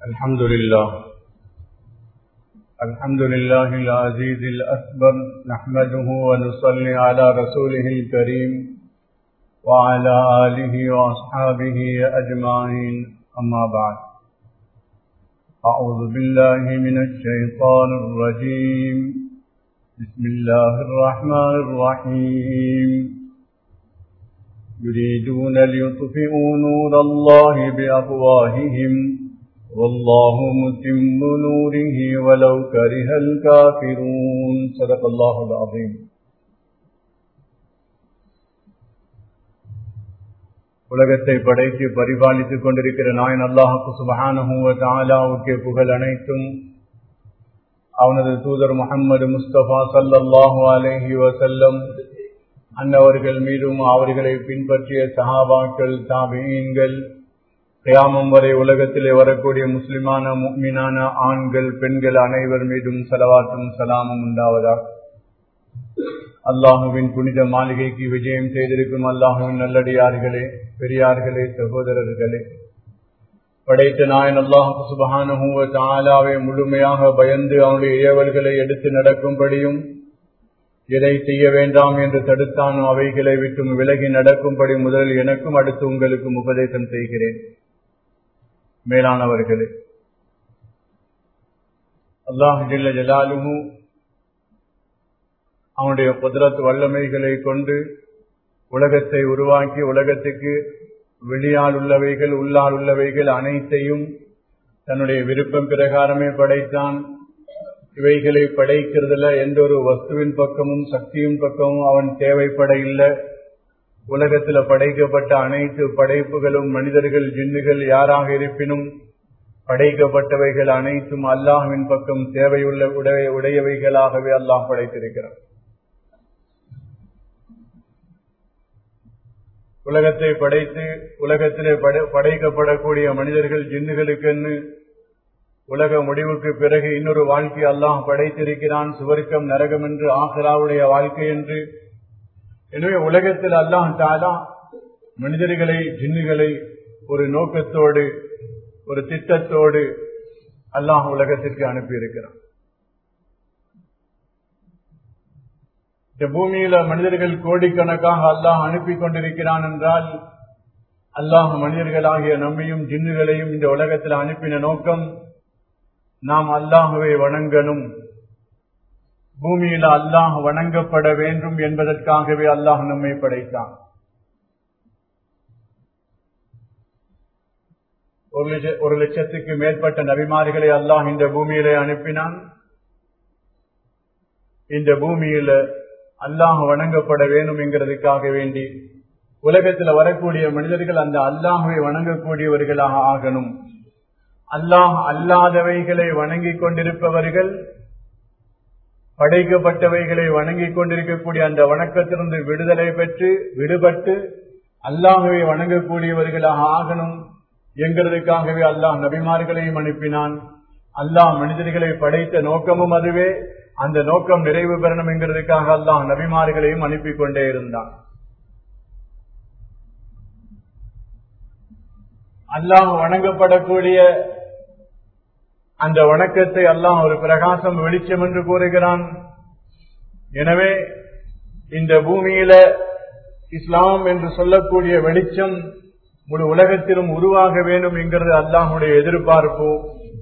الحمد لله الحمد لله العزيز الأكبر نحمده ونصلي على رسوله الكريم وعلى آله وأصحابه أجمعين أما بعد أعوذ بالله من الشيطان الرجيم بسم الله الرحمن الرحيم يريدون ليطفئوا نور الله بأفواههم والله متم نوره ولو كره الكافرون صدق الله العظيم உலகத்தை படைத்து பரிபாலித்துக் கொண்டிருக்கிற நாயன் அல்லாஹுக்கு சுபஹானஹுவ தாலாவுக்கே புகழ் அனைத்தும் அவனது தூதர் முகமது முஸ்தபா சல்லல்லாஹு அலஹி வசல்லம் அன்னவர்கள் மீதும் அவர்களை பின்பற்றிய சஹாபாக்கள் தாபீன்கள் கியாமம் வரை உலகத்திலே வரக்கூடிய முஸ்லிமான முக்மினான ஆண்கள் பெண்கள் அனைவர் மீதும் செலவாற்றும் சலாமும் உண்டாவதாக அல்லாஹுவின் புனித மாளிகைக்கு விஜயம் செய்திருக்கும் அல்லாஹுவின் நல்லடியார்களே பெரியார்களே சகோதரர்களே படைத்த நாயன் அல்லாஹு சுபஹானுவ தாலாவை முழுமையாக பயந்து அவனுடைய ஏவல்களை எடுத்து நடக்கும்படியும் எதை செய்ய வேண்டாம் என்று தடுத்தானோ அவைகளை விட்டும் விலகி நடக்கும்படி முதலில் எனக்கும் அடுத்து உங்களுக்கும் உபதேசம் செய்கிறேன் மேலானவர்களே அல்லாஹ் ஜலாலுமு அவனுடைய குதிரத்து வல்லமைகளை கொண்டு உலகத்தை உருவாக்கி உலகத்துக்கு வெளியால் உள்ளவைகள் உள்ளால் உள்ளவைகள் அனைத்தையும் தன்னுடைய விருப்பம் பிரகாரமே படைத்தான் இவைகளை படைக்கிறதுல எந்த ஒரு வஸ்துவின் பக்கமும் சக்தியின் பக்கமும் அவன் தேவைப்பட இல்லை உலகத்துல படைக்கப்பட்ட அனைத்து படைப்புகளும் மனிதர்கள் ஜின்னுகள் யாராக இருப்பினும் படைக்கப்பட்டவைகள் அனைத்தும் அல்லாஹுவின் பக்கம் தேவையுள்ள உடைய உடையவைகளாகவே அல்லாஹ் படைத்திருக்கிறார் உலகத்தை படைத்து உலகத்திலே படைக்கப்படக்கூடிய மனிதர்கள் ஜின்னுகளுக்கென்னு உலக முடிவுக்கு பிறகு இன்னொரு வாழ்க்கை அல்லாஹ் படைத்திருக்கிறான் சுவர்க்கம் நரகம் என்று ஆஹ்ராவுடைய வாழ்க்கை என்று எனவே உலகத்தில் அல்லாஹ் தாலா மனிதர்களை ஜின்னுகளை ஒரு நோக்கத்தோடு ஒரு திட்டத்தோடு அல்லாஹ் உலகத்திற்கு அனுப்பியிருக்கிறான் இந்த பூமியில மனிதர்கள் கோடிக்கணக்காக அல்லாஹ் அனுப்பி கொண்டிருக்கிறான் என்றால் அல்லாஹ் மனிதர்களாகிய நம்மையும் ஜின்னுகளையும் இந்த உலகத்தில் அனுப்பின நோக்கம் நாம் அல்லாஹுவை வணங்கணும் பூமியில அல்லாஹ் வணங்கப்பட வேண்டும் என்பதற்காகவே அல்லாஹ் நம்மை படைத்தான் ஒரு லட்சத்துக்கு மேற்பட்ட நபிமார்களை அல்லாஹ் இந்த பூமியிலே அனுப்பினான் இந்த பூமியில அல்லாஹ் வணங்கப்பட வேண்டும் என்கிறதுக்காக வேண்டி உலகத்தில் வரக்கூடிய மனிதர்கள் அந்த அல்லாஹுவை வணங்கக்கூடியவர்களாக ஆகணும் அல்லாஹ் அல்லாதவைகளை வணங்கிக் கொண்டிருப்பவர்கள் படைக்கப்பட்டவைகளை வணங்கிக் கொண்டிருக்கக்கூடிய அந்த வணக்கத்திலிருந்து விடுதலை பெற்று விடுபட்டு அல்லாஹுவை வணங்கக்கூடியவர்களாக ஆகணும் என்கிறதுக்காகவே அல்லாஹ் நபிமார்களையும் அனுப்பினான் அல்லாஹ் மனிதர்களை படைத்த நோக்கமும் அதுவே அந்த நோக்கம் நிறைவு பெறணும் என்கிறதுக்காக அல்லாஹ் நபிமார்களையும் அனுப்பி கொண்டே இருந்தான் அல்லாஹ் வணங்கப்படக்கூடிய அந்த வணக்கத்தை அல்லாஹ் ஒரு பிரகாசம் வெளிச்சம் என்று கூறுகிறான் எனவே இந்த பூமியில இஸ்லாம் என்று சொல்லக்கூடிய வெளிச்சம் முழு உலகத்திலும் உருவாக வேண்டும் என்கிறது அல்லாஹுடைய எதிர்பார்ப்பு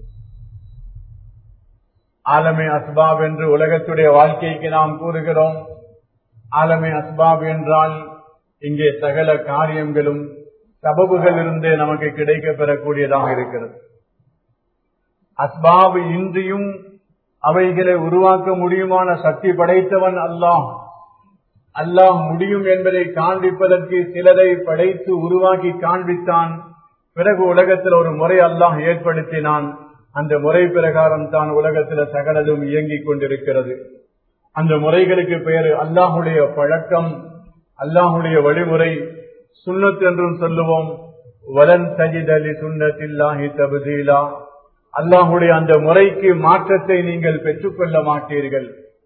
ஆலமே அஸ்பாப் என்று உலகத்துடைய வாழ்க்கைக்கு நாம் கூறுகிறோம் ஆலமே அஸ்பாப் என்றால் இங்கே சகல காரியங்களும் சபபுகள் இருந்தே நமக்கு கிடைக்க பெறக்கூடியதாக இருக்கிறது அஸ்பாபு இன்றியும் அவைகளை உருவாக்க முடியுமான சக்தி படைத்தவன் அல்லாஹ் அல்லாஹ் முடியும் என்பதை காண்பிப்பதற்கு சிலரை படைத்து உருவாக்கி காண்பித்தான் பிறகு உலகத்தில் ஒரு முறை அல்லாஹ் ஏற்படுத்தினான் அந்த முறை பிரகாரம் தான் உலகத்தில் சகலதும் இயங்கிக் கொண்டிருக்கிறது அந்த முறைகளுக்கு பெயர் அல்லாஹுடைய பழக்கம் அல்லாஹுடைய வழிமுறை சுண்ணத் என்றும் சொல்லுவோம் வலன் சஜிதலி சுண்ணத்தில்லாஹி தபுதீலா அல்லாஹுடைய அந்த முறைக்கு மாற்றத்தை நீங்கள் பெற்றுக்கொள்ள மாட்டீர்கள்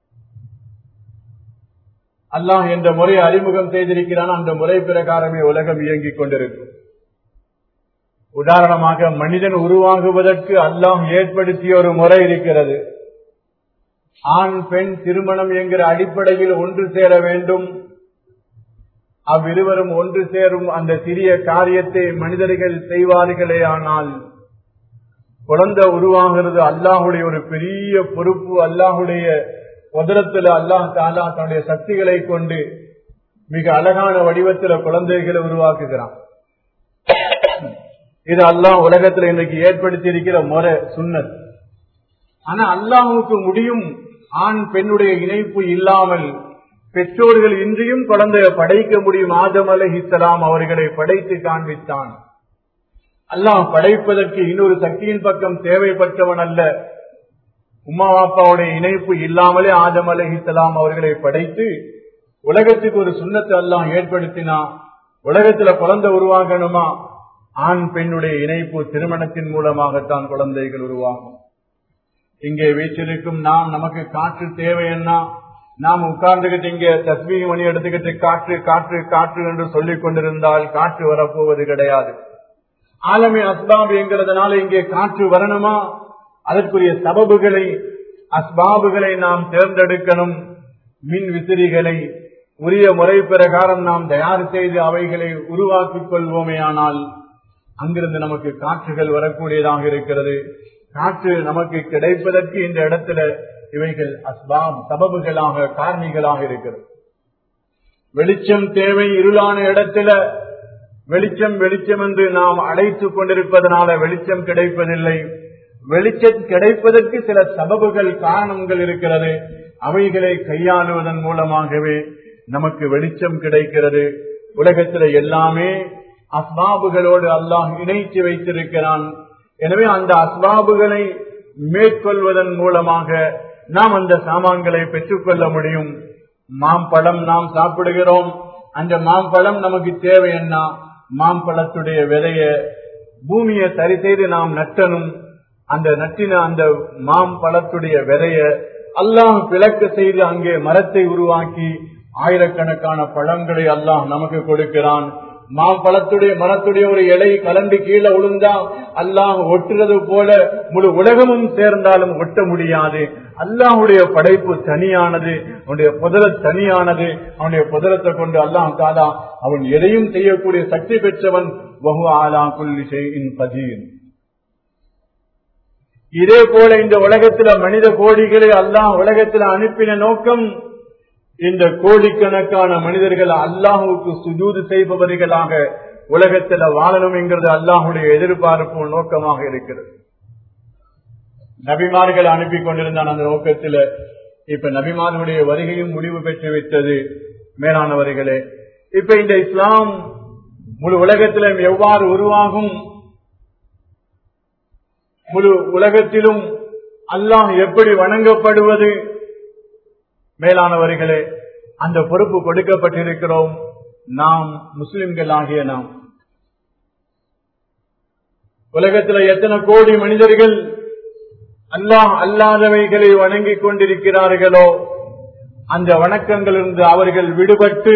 அல்லாஹ் என்ற முறையை அறிமுகம் செய்திருக்கிறான் அந்த முறை பிரகாரமே உலகம் இயங்கிக் கொண்டிருக்கும் உதாரணமாக மனிதன் உருவாகுவதற்கு அல்லாம் ஏற்படுத்திய ஒரு முறை இருக்கிறது ஆண் பெண் திருமணம் என்கிற அடிப்படையில் ஒன்று சேர வேண்டும் அவ்விருவரும் ஒன்று சேரும் அந்த சிறிய காரியத்தை மனிதர்கள் செய்வார்களே ஆனால் குழந்தை உருவாகிறது அல்லாஹுடைய ஒரு பெரிய பொறுப்பு அல்லாஹுடைய உதரத்தில் அல்லாஹ் தாலா தன்னுடைய சக்திகளை கொண்டு மிக அழகான வடிவத்தில் குழந்தைகளை உருவாக்குகிறான் இது அல்லாஹ் உலகத்தில் இன்றைக்கு ஏற்படுத்தி இருக்கிற முறை சுண்ணத் ஆனா அல்லாஹுக்கு முடியும் ஆண் பெண்ணுடைய இணைப்பு இல்லாமல் பெற்றோர்கள் இன்றியும் குழந்தைய படைக்க முடியும் ஆதம் அலஹிசலாம் அவர்களை படைத்து காண்பித்தான் அல்லாஹ் படைப்பதற்கு இன்னொரு சக்தியின் பக்கம் தேவைப்பட்டவன் அல்ல உமா பாப்பாவுடைய இணைப்பு இல்லாமலே ஆதம் அலஹிசலாம் அவர்களை படைத்து உலகத்துக்கு ஒரு சுண்ணத்தை அல்லாஹ் ஏற்படுத்தினா உலகத்துல குழந்தை உருவாகணுமா ஆண் பெண்ணுடைய இணைப்பு திருமணத்தின் மூலமாகத்தான் குழந்தைகள் உருவாகும் இங்கே வீச்சிருக்கும் நாம் நமக்கு காற்று தேவை என்ன நாம் உட்கார்ந்துகிட்டு இங்க தஸ்மீ மணி எடுத்துக்கிட்டு காற்று காற்று காற்று என்று சொல்லிக் கொண்டிருந்தால் காற்று வரப்போவது கிடையாது ஆலமி அஸ்பாப் என்கிறதுனால இங்கே காற்று வரணுமா அதற்குரிய சபபுகளை அஸ்பாபுகளை நாம் தேர்ந்தெடுக்கணும் மின் விசிறிகளை உரிய முறை பிரகாரம் நாம் தயார் செய்து அவைகளை உருவாக்கிக் கொள்வோமே ஆனால் அங்கிருந்து நமக்கு காற்றுகள் வரக்கூடியதாக இருக்கிறது காற்று நமக்கு கிடைப்பதற்கு இந்த இடத்துல இவைகள் அஸ்பாப் சபபுகளாக காரணிகளாக இருக்கிறது வெளிச்சம் தேவை இருளான இடத்துல வெளிச்சம் வெளிச்சம் என்று நாம் அழைத்துக் கொண்டிருப்பதனால வெளிச்சம் கிடைப்பதில்லை வெளிச்சம் கிடைப்பதற்கு சில சபபுகள் காரணங்கள் இருக்கிறது அவைகளை கையாளுவதன் மூலமாகவே நமக்கு வெளிச்சம் கிடைக்கிறது உலகத்தில் எல்லாமே அஸ்பாபுகளோடு அல்லாஹ் இணைத்து வைத்திருக்கிறான் எனவே அந்த அஸ்பாபுகளை மேற்கொள்வதன் மூலமாக நாம் அந்த சாமான்களை பெற்றுக்கொள்ள முடியும் மாம்பழம் நாம் சாப்பிடுகிறோம் அந்த மாம்பழம் நமக்கு தேவை என்ன மாம்பழத்துடைய விதைய பூமியை சரி செய்து நாம் நட்டணும் அந்த நட்டின அந்த மாம்பழத்துடைய விதைய அல்லாஹ் பிளக்க செய்து அங்கே மரத்தை உருவாக்கி ஆயிரக்கணக்கான பழங்களை அல்லாஹ் நமக்கு கொடுக்கிறான் மாம்பழத்துடைய மரத்துடைய ஒரு இலை கலந்து கீழே விழுந்தா அல்லாஹ் ஒட்டுறது போல முழு உலகமும் சேர்ந்தாலும் ஒட்ட முடியாது அல்லாஹுடைய படைப்பு தனியானது அவனுடைய புதல தனியானது அவனுடைய புதலத்தை கொண்டு அல்லாஹ் தாதா அவன் எதையும் செய்யக்கூடிய சக்தி பெற்றவன் வகு ஆலா புள்ளி செய்யின் பதியின் இதே போல இந்த உலகத்துல மனித கோடிகளை அல்லாஹ் உலகத்துல அனுப்பின நோக்கம் இந்த கோடிக்கணக்கான மனிதர்கள் அல்லாஹுக்கு சுஜூது செய்பவர்களாக உலகத்தில் வாழணும் என்கிறது அல்லாஹுடைய எதிர்பார்ப்பு நோக்கமாக இருக்கிறது நபிமார்கள் அனுப்பி கொண்டிருந்தான் அந்த நோக்கத்தில் இப்ப நபிமார்களுடைய வருகையும் முடிவு பெற்று விட்டது மேலானவர்களே இப்ப இந்த இஸ்லாம் முழு உலகத்திலும் எவ்வாறு உருவாகும் முழு உலகத்திலும் அல்லாஹ் எப்படி வணங்கப்படுவது மேலானவர்களே அந்த பொறுப்பு கொடுக்கப்பட்டிருக்கிறோம் நாம் முஸ்லிம்கள் ஆகிய நாம் உலகத்தில் எத்தனை கோடி மனிதர்கள் அல்லாஹ் அல்லாதவைகளை வணங்கிக் கொண்டிருக்கிறார்களோ அந்த வணக்கங்களிலிருந்து அவர்கள் விடுபட்டு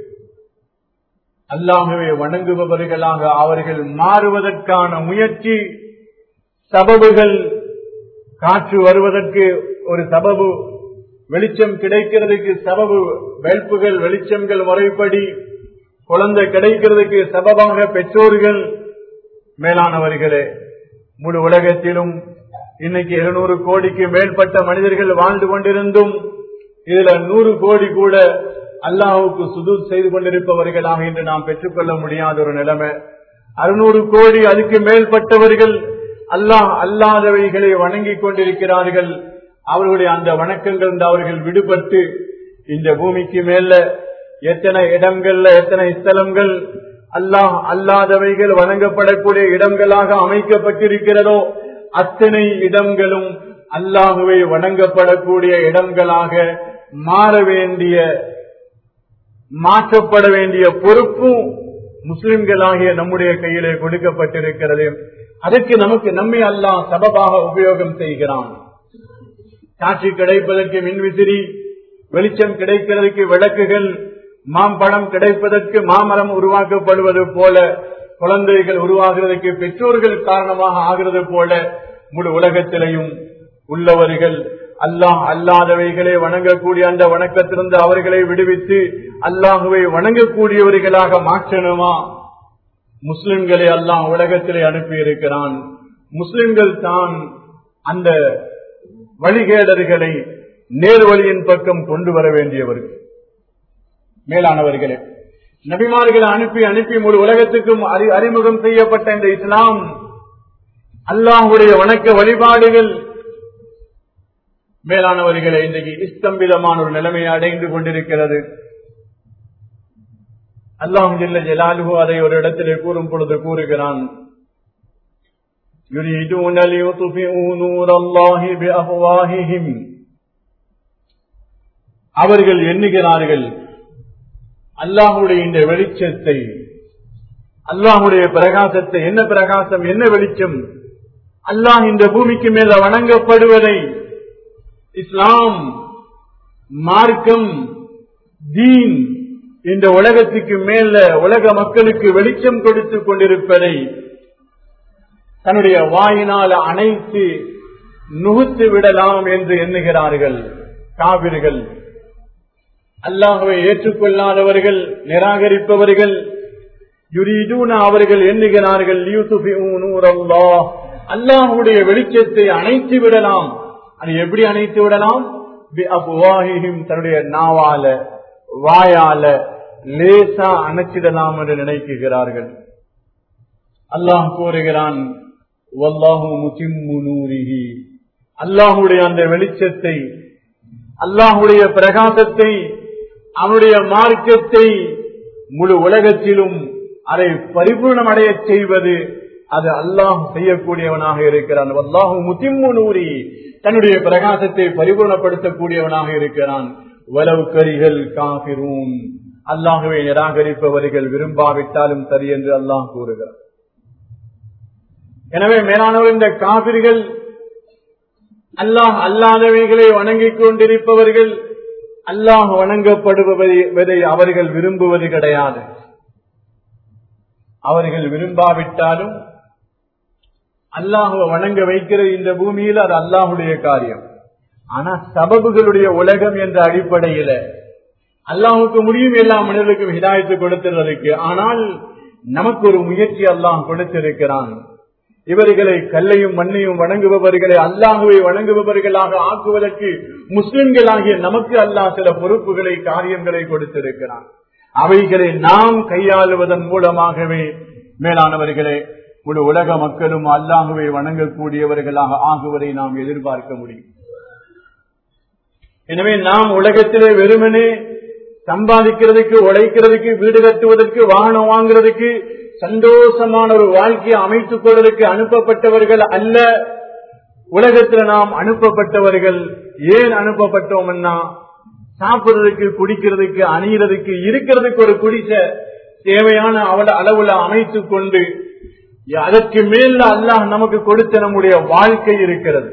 அல்லாகவே வணங்குபவர்களாக அவர்கள் மாறுவதற்கான முயற்சி சபபுகள் காற்று வருவதற்கு ஒரு சபபு வெளிச்சம் கிடைக்கிறதுக்கு சபபு வேட்புகள் வெளிச்சங்கள் முறைப்படி குழந்தை கிடைக்கிறதுக்கு சபபாக பெற்றோர்கள் மேலானவர்களே முழு உலகத்திலும் இன்னைக்கு இருநூறு கோடிக்கு மேற்பட்ட மனிதர்கள் வாழ்ந்து கொண்டிருந்தும் இதுல நூறு கோடி கூட அல்லாஹுக்கு சுது செய்து கொண்டிருப்பவர்களாக இன்று நாம் பெற்றுக்கொள்ள முடியாத ஒரு நிலைமை அறுநூறு கோடி அதுக்கு மேற்பட்டவர்கள் அல்லாஹ் அல்லாதவைகளை வணங்கிக் கொண்டிருக்கிறார்கள் அவர்களுடைய அந்த வணக்கங்கள் அவர்கள் விடுபட்டு இந்த பூமிக்கு மேல எத்தனை இடங்கள்ல எத்தனை ஸ்தலங்கள் அல்லாஹ் அல்லாதவைகள் வணங்கப்படக்கூடிய இடங்களாக அமைக்கப்பட்டிருக்கிறதோ அத்தனை இடங்களும் அல்லாஹுவை வணங்கப்படக்கூடிய இடங்களாக மாற வேண்டிய மாற்றப்பட வேண்டிய பொறுப்பும் முஸ்லிம்களாகிய நம்முடைய கையிலே கொடுக்கப்பட்டிருக்கிறது அதற்கு நமக்கு நம்மை அல்லாஹ் சபபாக உபயோகம் செய்கிறான் காட்சி கிடைப்பதற்கு மின்விசிறி வெளிச்சம் கிடைக்கிறதுக்கு விளக்குகள் மாம்பழம் கிடைப்பதற்கு மாமரம் உருவாக்கப்படுவது போல குழந்தைகள் உருவாகிறதுக்கு பெற்றோர்கள் காரணமாக ஆகிறது போல முழு உலகத்திலையும் உள்ளவர்கள் அல்லாஹ் அல்லாதவைகளை வணங்கக்கூடிய அந்த வணக்கத்திலிருந்து அவர்களை விடுவித்து அல்லாஹுவை வணங்கக்கூடியவர்களாக மாற்றணுமா முஸ்லிம்களை அல்லாஹ் உலகத்திலே அனுப்பி இருக்கிறான் முஸ்லிம்கள் தான் அந்த வழிகேடர்களை நேர்வழியின் பக்கம் கொண்டு வர வேண்டியவர்கள் மேலானவர்களே நபிமார்களை அனுப்பி அனுப்பி முழு உலகத்துக்கும் அறிமுகம் செய்யப்பட்ட இந்த இஸ்லாம் அல்லாஹுடைய வணக்க வழிபாடுகள் மேலானவர்களை இன்றைக்கு இஸ்தம்பிதமான ஒரு நிலைமையை அடைந்து கொண்டிருக்கிறது அல்லாஹ் ஜில்ல ஜலாலுகு அதை ஒரு இடத்திலே கூறும் பொழுது கூறுகிறான் يريدون ليطفئوا نور الله بأفواههم அவர்கள் எண்ணுகிறார்கள் அல்லாஹுடைய இந்த வெளிச்சத்தை அல்லாஹுடைய பிரகாசத்தை என்ன பிரகாசம் என்ன வெளிச்சம் அல்லாஹ் இந்த பூமிக்கு மேல வணங்கப்படுவதை இஸ்லாம் மார்க்கம் தீன் இந்த உலகத்துக்கு மேல உலக மக்களுக்கு வெளிச்சம் கொடுத்து கொண்டிருப்பதை தன்னுடைய வாயினால் அணைத்து நுகுத்து விடலாம் என்று எண்ணுகிறார்கள் காவிர்கள் அல்லாஹுவை ஏற்றுக்கொள்ளாதவர்கள் நிராகரிப்பவர்கள் யுரீதூன அவர்கள் எண்ணுகிறார்கள் அல்லாஹுடைய வெளிச்சத்தை அணைத்து விடலாம் அது எப்படி அணைத்து விடலாம் தன்னுடைய நாவால வாயால லேசா அணைச்சிடலாம் என்று நினைக்குகிறார்கள் அல்லாஹ் கூறுகிறான் அல்லாஹுடைய அந்த வெளிச்சத்தை அல்லாஹுடைய பிரகாசத்தை அவனுடைய மார்க்கத்தை முழு உலகத்திலும் அதை பரிபூர்ணம் அடைய செய்வது அது அல்லாஹ் செய்யக்கூடியவனாக இருக்கிறான் அல்லாஹு முத்திம்மு நூறி தன்னுடைய பிரகாசத்தை பரிபூர்ணப்படுத்தக்கூடியவனாக இருக்கிறான் வலவு கரிகள் காபிரூன் அல்லாஹுவை நிராகரிப்பவர்கள் விரும்பாவிட்டாலும் சரி என்று அல்லாஹ் கூறுகிறார் எனவே மேலானவர் இந்த காபிர்கள் அல்லாஹ் அல்லாதவைகளை வணங்கிக் கொண்டிருப்பவர்கள் அல்லாஹ் வணங்கப்படுவதை அவர்கள் விரும்புவது கிடையாது அவர்கள் விரும்பாவிட்டாலும் அல்லாஹுவை வணங்க வைக்கிறது இந்த பூமியில் அது அல்லாஹுடைய காரியம் ஆனா சபபுகளுடைய உலகம் என்ற அடிப்படையில அல்லாஹுக்கு முடியும் எல்லா மனிதர்களுக்கும் ஹிதாயத்து கொடுத்துறதுக்கு ஆனால் நமக்கு ஒரு முயற்சி அல்லாஹ் கொடுத்திருக்கிறான் இவர்களை கல்லையும் மண்ணையும் வணங்குபவர்களை அல்லாஹுவை வணங்குபவர்களாக ஆக்குவதற்கு முஸ்லிம்களாகிய நமக்கு அல்லாஹ் சில பொறுப்புகளை காரியங்களை கொடுத்திருக்கிறான் அவைகளை நாம் கையாளுவதன் மூலமாகவே மேலானவர்களே முழு உலக மக்களும் அல்லாஹுவை வணங்கக்கூடியவர்களாக ஆகுவதை நாம் எதிர்பார்க்க முடியும் எனவே நாம் உலகத்திலே வெறுமனே சம்பாதிக்கிறதுக்கு உழைக்கிறதுக்கு வீடு கட்டுவதற்கு வாகனம் வாங்குறதுக்கு சந்தோஷமான ஒரு வாழ்க்கையை அமைத்துக் கொள்வதற்கு அனுப்பப்பட்டவர்கள் அல்ல உலகத்தில் நாம் அனுப்பப்பட்டவர்கள் ஏன் அனுப்பப்பட்டோம்னா சாப்பிடுறதுக்கு குடிக்கிறதுக்கு அணிகிறதுக்கு இருக்கிறதுக்கு ஒரு குடிச தேவையான அவள அளவுல அமைத்துக் கொண்டு அதற்கு மேல அல்லாஹ் நமக்கு கொடுத்த நம்முடைய வாழ்க்கை இருக்கிறது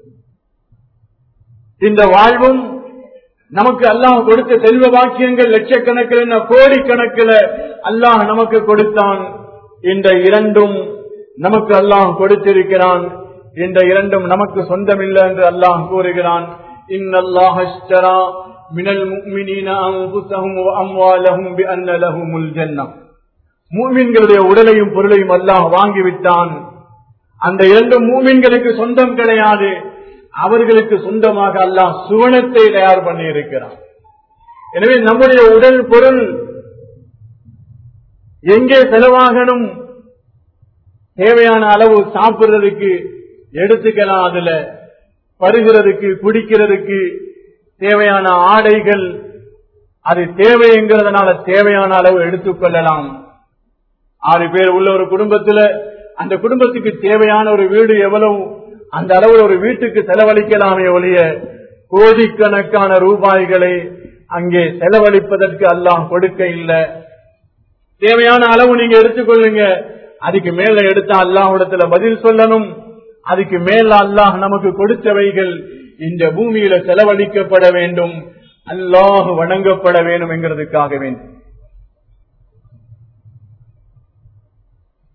இந்த வாழ்வும் நமக்கு அல்லாஹ் கொடுத்த செல்வ வாக்கியங்கள் லட்சக்கணக்கில் கோடிக்கணக்கில் அல்லாஹ் நமக்கு கொடுத்தான் இந்த இரண்டும் நமக்கு அல்லாஹ் கொடுத்திருக்கிறான் இந்த இரண்டும் நமக்கு சொந்தமில்லை என்று அல்லாஹ் கூறுகிறான் இன்னல்லாஹ் மினல் முக்மினீன அன்புசகும் அம்வாலகும் அன்ன லஹுமுல் ஜன்னம் மூமின்களுடைய உடலையும் பொருளையும் அல்லாஹ் வாங்கிவிட்டான் அந்த இரண்டு மூமின்களுக்கு சொந்தம் கிடையாது அவர்களுக்கு சொந்தமாக அல்லாஹ் சுவனத்தை தயார் பண்ணி இருக்கிறான் எனவே நம்முடைய உடல் பொருள் எங்கே செலவாகணும் தேவையான அளவு சாப்பிடுறதுக்கு எடுத்துக்கலாம் அதுல பருகிறதுக்கு குடிக்கிறதுக்கு தேவையான ஆடைகள் அது தேவைங்கிறதுனால தேவையான அளவு எடுத்துக்கொள்ளலாம் ஆறு பேர் உள்ள ஒரு குடும்பத்துல அந்த குடும்பத்துக்கு தேவையான ஒரு வீடு எவ்வளவு அந்த அளவில் ஒரு வீட்டுக்கு செலவழிக்கலாமே ஒழிய கோடிக்கணக்கான ரூபாய்களை அங்கே செலவழிப்பதற்கு அல்லாஹ் கொடுக்க இல்லை தேவையான அளவு நீங்க எடுத்துக்கொள்ளுங்க அதுக்கு மேல எடுத்தா அல்லாஹிடத்துல பதில் சொல்லணும் அதுக்கு மேல அல்லாஹ் நமக்கு கொடுத்தவைகள் இந்த பூமியில செலவழிக்கப்பட வேண்டும் அல்லாஹ் வணங்கப்பட வேண்டும் என்கிறதுக்காக வேண்டும்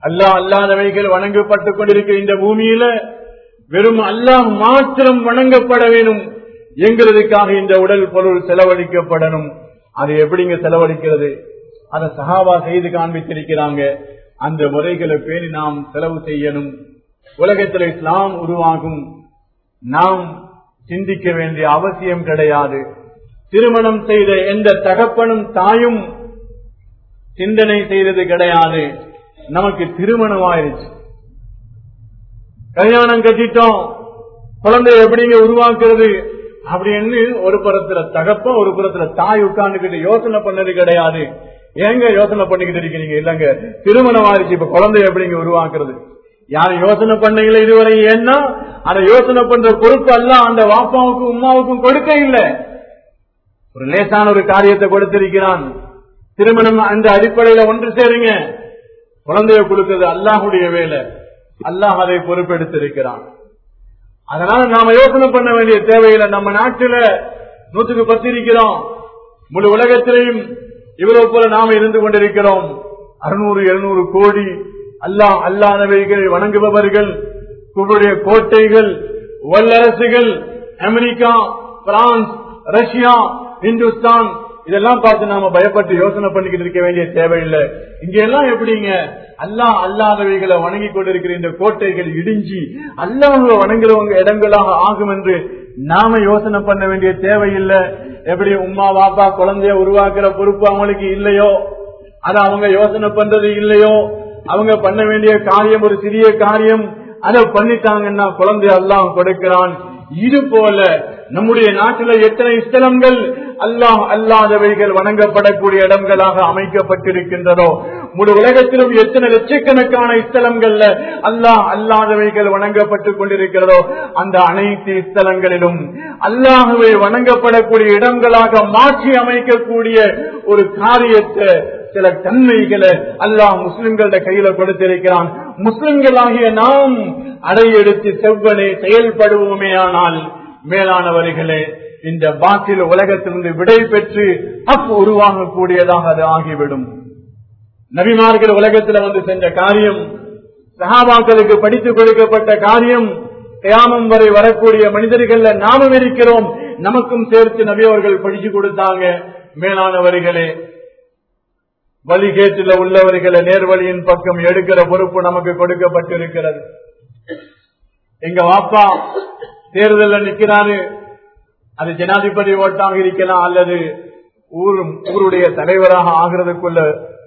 அல்லாஹ் அல்லாதவைகள் வணங்கப்பட்டுக் கொண்டிருக்கிற இந்த பூமியில வெறும் அல்லாஹ் மாத்திரம் வணங்கப்பட வேணும் என்கிறதுக்காக இந்த உடல் பொருள் செலவழிக்கப்படணும் அது எப்படிங்க செலவழிக்கிறது அதை சகாவா செய்து காண்பித்திருக்கிறாங்க அந்த முறைகளை பேணி நாம் செலவு செய்யணும் உலகத்தில் இஸ்லாம் உருவாகும் நாம் சிந்திக்க வேண்டிய அவசியம் கிடையாது திருமணம் செய்த எந்த தகப்பனும் தாயும் சிந்தனை செய்தது கிடையாது நமக்கு திருமணம் ஆயிருச்சு கல்யாணம் கட்டிட்டோம் குழந்தை எப்படிங்க உருவாக்குறது அப்படின்னு ஒரு புறத்துல தகப்ப ஒரு புறத்துல தாய் உட்கார்ந்துகிட்டு யோசனை பண்ணது கிடையாது ஏங்க யோசனை பண்ணிக்கிட்டு இருக்கீங்க இல்லங்க திருமணம் ஆயிடுச்சு இப்ப குழந்தை எப்படிங்க உருவாக்குறது யாரும் யோசனை பண்ணீங்களே இதுவரை ஏன்னா அந்த யோசனை பண்ற பொறுப்பு அல்ல அந்த வாப்பாவுக்கும் உமாவுக்கும் கொடுக்க இல்லை ஒரு லேசான ஒரு காரியத்தை கொடுத்திருக்கிறான் திருமணம் அந்த அடிப்படையில ஒன்று சேருங்க குழந்தைய கொடுக்கிறது அல்லாஹுடைய வேலை அல்லாஹ் அதை பொறுப்பெடுத்திருக்கிறான் அதனால நாம யோசனை பண்ண வேண்டிய தேவையில்லை நம்ம நாட்டில நூற்றுக்கு பத்து இருக்கிறோம் முழு உலகத்திலையும் இவ்வளவு போல நாம இருந்து கொண்டிருக்கிறோம் அறுநூறு எழுநூறு கோடி அல்லாஹ் அல்லாதவைகளை வணங்குபவர்கள் உங்களுடைய கோட்டைகள் வல்லரசுகள் அமெரிக்கா பிரான்ஸ் ரஷ்யா இந்துஸ்தான் இதெல்லாம் பார்த்து நாம பயப்பட்டு யோசனை பண்ணிக்கிட்டு இருக்க வேண்டிய தேவையில்லை இங்க எல்லாம் எப்படிங்க அல்லாஹ் அல்லாதவைகளை வணங்கி கொண்டிருக்கிற இந்த கோட்டைகள் இடிஞ்சி அல்லாஹ் வணங்குறவங்க இடங்களாக ஆகும் என்று நாம யோசனை பண்ண வேண்டிய தேவையில்லை எப்படி உமா பாப்பா குழந்தைய உருவாக்குற பொறுப்பு அவங்களுக்கு இல்லையோ அது அவங்க யோசனை பண்றது இல்லையோ அவங்க பண்ண வேண்டிய காரியம் ஒரு சிறிய காரியம் அதை பண்ணிட்டாங்கன்னா குழந்தை அல்லாஹ் கொடுக்கிறான் இது போல நம்முடைய நாட்டில் எத்தனை ஸ்தலங்கள் அல்லாஹ் அல்லாதவைகள் வணங்கப்படக்கூடிய இடங்களாக அமைக்கப்பட்டிருக்கின்றதோ முழு உலகத்திலும் எத்தனை லட்சக்கணக்கான ஸ்தலங்கள்ல அல்லாஹ் அல்லாதவைகள் வணங்கப்பட்டுக் கொண்டிருக்கிறதோ அந்த அனைத்து ஸ்தலங்களிலும் அல்லாஹுவை வணங்கப்படக்கூடிய இடங்களாக மாற்றி அமைக்கக்கூடிய ஒரு காரியத்தை சில தன்மைகளை அல்லாஹ் முஸ்லிம்கள கையில கொடுத்திருக்கிறான் முஸ்லிம்களாகிய நாம் அடையெடுத்து செவ்வனே செயல்படுவோமே ஆனால் மேலானவர்களே இந்த பாட்டில் உலகத்திலிருந்து விடை பெற்று அப் உருவாகக்கூடியதாக அது ஆகிவிடும் நபிமார்கள் உலகத்தில் வந்து சென்ற காரியம் சகாபாக்களுக்கு படித்து கொடுக்கப்பட்ட காரியம் கியாமம் வரை வரக்கூடிய மனிதர்கள் நாமும் இருக்கிறோம் நமக்கும் சேர்த்து நபி அவர்கள் படிச்சு கொடுத்தாங்க மேலானவர்களே வழிகேட்டில் உள்ளவர்களை நேர்வழியின் பக்கம் எடுக்கிற பொறுப்பு நமக்கு கொடுக்கப்பட்டிருக்கிறது எங்க வாப்பா தேர்தலில் நிக்கிறாரு அது ஜனாதிபதி ஓட்டாக இருக்கலாம் அல்லது ஊர் ஊருடைய தலைவராக ஆகிறதுக்குள்ள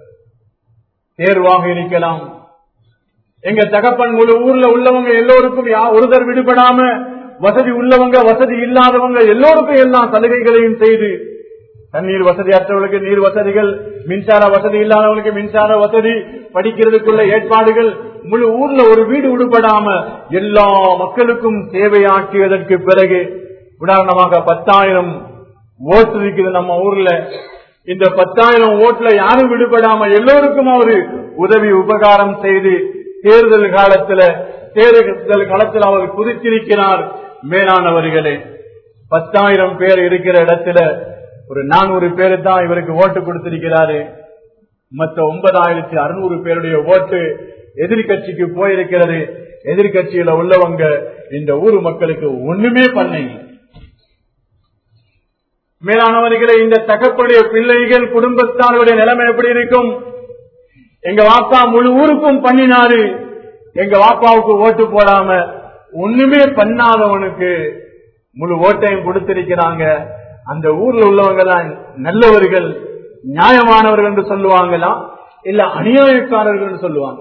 தேர்வாக இருக்கலாம் எங்க தகப்பன் முழு ஊர்ல உள்ளவங்க எல்லோருக்கும் ஒருதர் விடுபடாம வசதி உள்ளவங்க வசதி இல்லாதவங்க எல்லோருக்கும் எல்லா சலுகைகளையும் செய்து தண்ணீர் வசதி அற்றவர்களுக்கு நீர் வசதிகள் மின்சார வசதி இல்லாதவர்களுக்கு மின்சார வசதி படிக்கிறதுக்குள்ள ஏற்பாடுகள் முழு ஊர்ல ஒரு வீடு உடுபடாம எல்லா மக்களுக்கும் சேவையாக்கியதற்கு பிறகு உதாரணமாக பத்தாயிரம் ஓட்டு இருக்குது நம்ம ஊர்ல இந்த பத்தாயிரம் ஓட்டுல யாரும் விடுபடாம எல்லோருக்கும் அவரு உதவி உபகாரம் செய்து தேர்தல் காலத்துல தேர்தல் காலத்தில் அவர் குதித்திருக்கிறார் மேலானவர்களே பத்தாயிரம் பேர் இருக்கிற இடத்துல ஒரு நானூறு பேரு தான் இவருக்கு ஓட்டு கொடுத்திருக்கிறாரு மற்ற ஒன்பதாயிரத்தி அறுநூறு பேருடைய ஓட்டு எதிர்கட்சிக்கு போயிருக்கிறது எதிர்கட்சியில உள்ளவங்க இந்த ஊர் மக்களுக்கு ஒண்ணுமே பண்ணீங்க மேலானவர்களே இந்த தகப்படைய பிள்ளைகள் குடும்பத்தாருடைய நிலைமை எப்படி இருக்கும் எங்க வாப்பா முழு ஊருக்கும் பண்ணினாரு எங்க வாப்பாவுக்கு ஓட்டு போடாம ஒண்ணுமே பண்ணாதவனுக்கு முழு ஓட்டையும் கொடுத்திருக்கிறாங்க அந்த ஊர்ல உள்ளவங்க தான் நல்லவர்கள் நியாயமானவர்கள் என்று சொல்லுவாங்களா இல்ல அநியாயக்காரர்கள் என்று சொல்லுவாங்க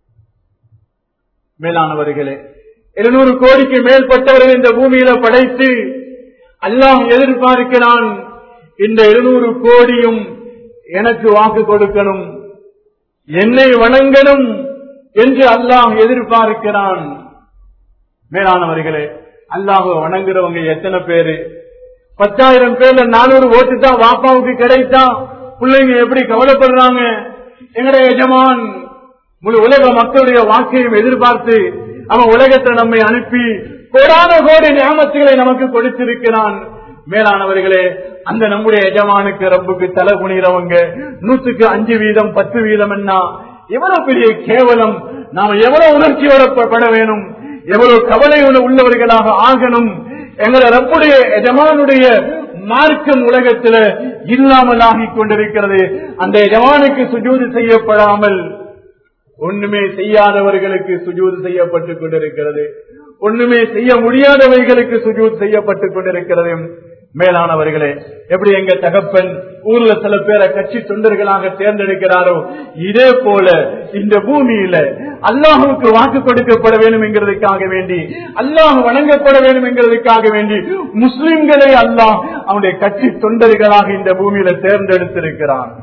மேலானவர்களே இருநூறு கோடிக்கு மேற்பட்டவர்கள் இந்த பூமியில படைத்து அல்லாஹ் எதிர்பார்க்கிறான் இந்த இருநூறு கோடியும் எனக்கு வாக்கு கொடுக்கணும் என்னை வணங்கணும் என்று அல்லாஹ் எதிர்பார்க்கிறான் மேலானவர்களே அல்லாஹ் வணங்குறவங்க எத்தனை பேரு பத்தாயிரம் பேர்ல நானூறு ஓட்டு தான் வாப்பாவுக்கு கிடைத்தா பிள்ளைங்க எப்படி கவலைப்படுறாங்க எங்கட எஜமான் முழு உலக மக்களுடைய வாக்கையும் எதிர்பார்த்து அவன் உலகத்தை நம்மை அனுப்பி கோடான கோடி ஞாபகத்துகளை நமக்கு கொடுத்திருக்கிறான் மேலானவர்களே அந்த நம்முடைய எஜமானுக்கு ரப்புக்கு தலை குனிகிறவங்க நூற்றுக்கு அஞ்சு வீதம் பத்து வீதம் என்ன எவ்வளவு பெரிய கேவலம் நாம எவ்வளவு உணர்ச்சி வரப்பட வேணும் எவ்வளவு கவலை உள்ளவர்களாக ஆகணும் எங்களை ரப்புடைய எஜமானுடைய மார்க்கம் உலகத்துல இல்லாமல் ஆகிக் கொண்டிருக்கிறது அந்த எஜமானுக்கு சுஜூது செய்யப்படாமல் ஒண்ணுமே செய்யாதவர்களுக்கு சுஜூது செய்யப்பட்டுக் கொண்டிருக்கிறது ஒண்ணுமே செய்ய முடியாதவைகளுக்கு சுஜூத் செய்யப்பட்டுக் கொண்டிருக்கிறது மேலானவர்களே எப்படி எங்க தகப்பன் ஊர்ல சில பேரை கட்சி தொண்டர்களாக தேர்ந்தெடுக்கிறாரோ இதே போல இந்த பூமியில அல்லாஹுக்கு வாக்கு கொடுக்கப்பட வேண்டும் என்கிறதுக்காக வேண்டி அல்லாஹ் வணங்கப்பட வேண்டும் என்கிறதுக்காக வேண்டி முஸ்லிம்களை அல்லாஹ் அவனுடைய கட்சி தொண்டர்களாக இந்த பூமியில தேர்ந்தெடுத்திருக்கிறான்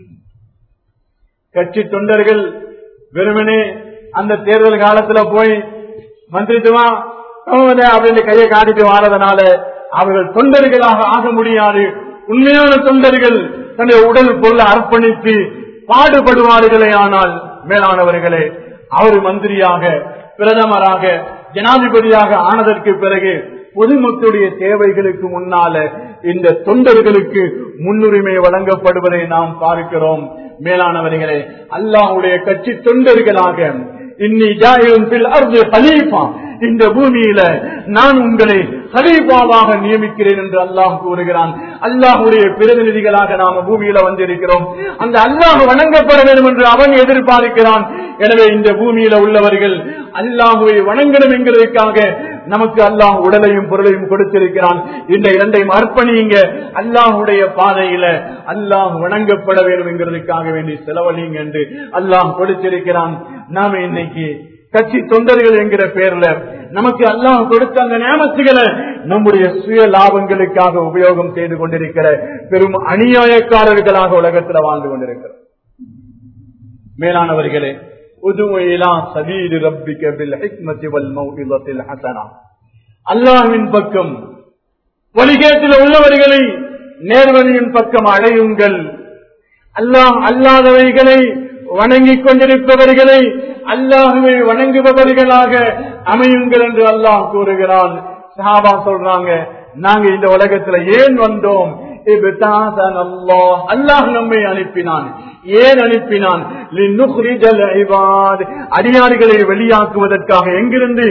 கட்சி தொண்டர்கள் வெறுமனே அந்த தேர்தல் காலத்துல போய் மந்திரித்துவா அப்படின்னு கையை காட்டிட்டு வாரதுனால அவர்கள் தொண்டர்களாக ஆக முடியாது உண்மையான தொண்டர்கள் தன்னுடைய உடல் பொருளை அர்ப்பணித்து பாடுபடுவார்களே ஆனால் மேலானவர்களே அவர் மந்திரியாக பிரதமராக ஜனாதிபதியாக ஆனதற்கு பிறகு பொதுமக்களுடைய தேவைகளுக்கு முன்னால இந்த தொண்டர்களுக்கு முன்னுரிமை வழங்கப்படுவதை நாம் பார்க்கிறோம் மேலானவர்களே அல்லாஹுடைய கட்சி தொண்டர்களாக இன்னி ஜாயும் ஹலீஃபா இந்த பூமியில நான் உங்களை ஹலீஃபாவாக நியமிக்கிறேன் என்று அல்லாஹ் கூறுகிறான் அல்லாஹுடைய பிரதிநிதிகளாக நாம பூமியில வந்திருக்கிறோம் அந்த அல்லாஹ் வணங்கப்பட வேண்டும் என்று அவன் எதிர்பார்க்கிறான் எனவே இந்த பூமியில உள்ளவர்கள் அல்லாஹுவை வணங்கணும் என்கிறதுக்காக நமக்கு அல்லாஹ் உடலையும் பொருளையும் கொடுத்திருக்கிறான் இந்த இரண்டையும் அர்ப்பணிங்க அல்லாஹுடைய பாதையில அல்லாஹ் வணங்கப்பட வேண்டும் என்கிறதுக்காக வேண்டி செலவழிங்க என்று அல்லாஹ் கொடுத்திருக்கிறான் நாம இன்னைக்கு கட்சி தொண்டர்கள் என்கிற பேர்ல நமக்கு அல்லாஹ் கொடுத்த அந்த நியமத்துகளை நம்முடைய சுய லாபங்களுக்காக உபயோகம் செய்து கொண்டிருக்கிற பெரும் அநியாயக்காரர்களாக உலகத்தில் வாழ்ந்து கொண்டிருக்கிறோம் மேலானவர்களே அல்லாஹின் பக்கம் வழிகேட்டில் உள்ளவர்களை நேர்வழியின் பக்கம் அடையுங்கள் அல்லாஹ் அல்லாதவைகளை வணங்கிக் கொண்டிருப்பவர்களை அல்லாஹுவை வணங்குபவர்களாக அமையுங்கள் என்று அல்லாஹ் கூறுகிறான் சஹாபா சொல்றாங்க நாங்க இந்த உலகத்துல ஏன் வந்தோம் அல்லாஹ் நம்மை அனுப்பினான் ஏன் அனுப்பினான் அடியாறுகளை வெளியாக்குவதற்காக எங்கிருந்து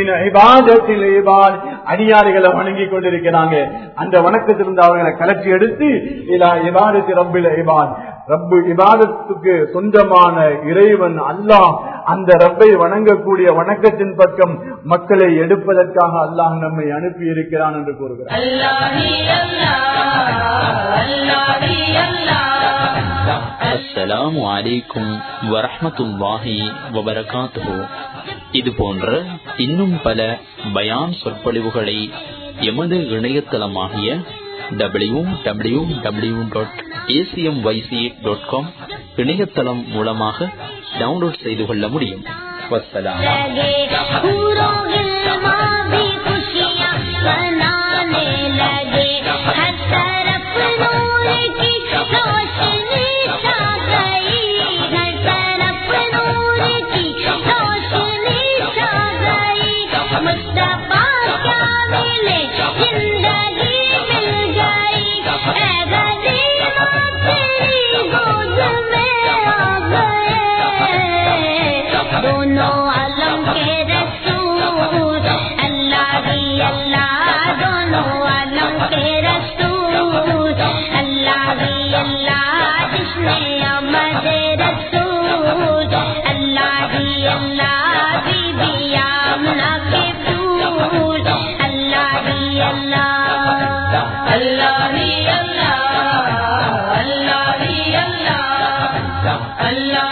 அடியாறுகளை வணங்கி கொண்டிருக்கிறாங்க அந்த வணக்கத்திலிருந்து அவர்களை கலற்றி எடுத்து இபாதத்தி ரப்பில் இபாத் ரப்பு இபாதத்துக்கு சொந்தமான இறைவன் அல்லாஹ் அந்த ரப்பை வணங்கக்கூடிய வணக்கத்தின் பக்கம் மக்களை எடுப்பதற்காக அல்லாஹ் நம்மை அனுப்பி இருக்கிறான் என்று கூறுகிறார் அஸ்ஸலாமு அலைக்கும் வரஹமத்துல்லாஹி வபரகாத்துஹு இது போன்ற இன்னும் பல பயான் சொற்பொழிவுகளை எமது இணையதளமாகிய W W W dot ACM YC dot com இணையதளம் மூலமாக டவுன்லோட் செய்து கொள்ள முடியும் வசலாம் Allah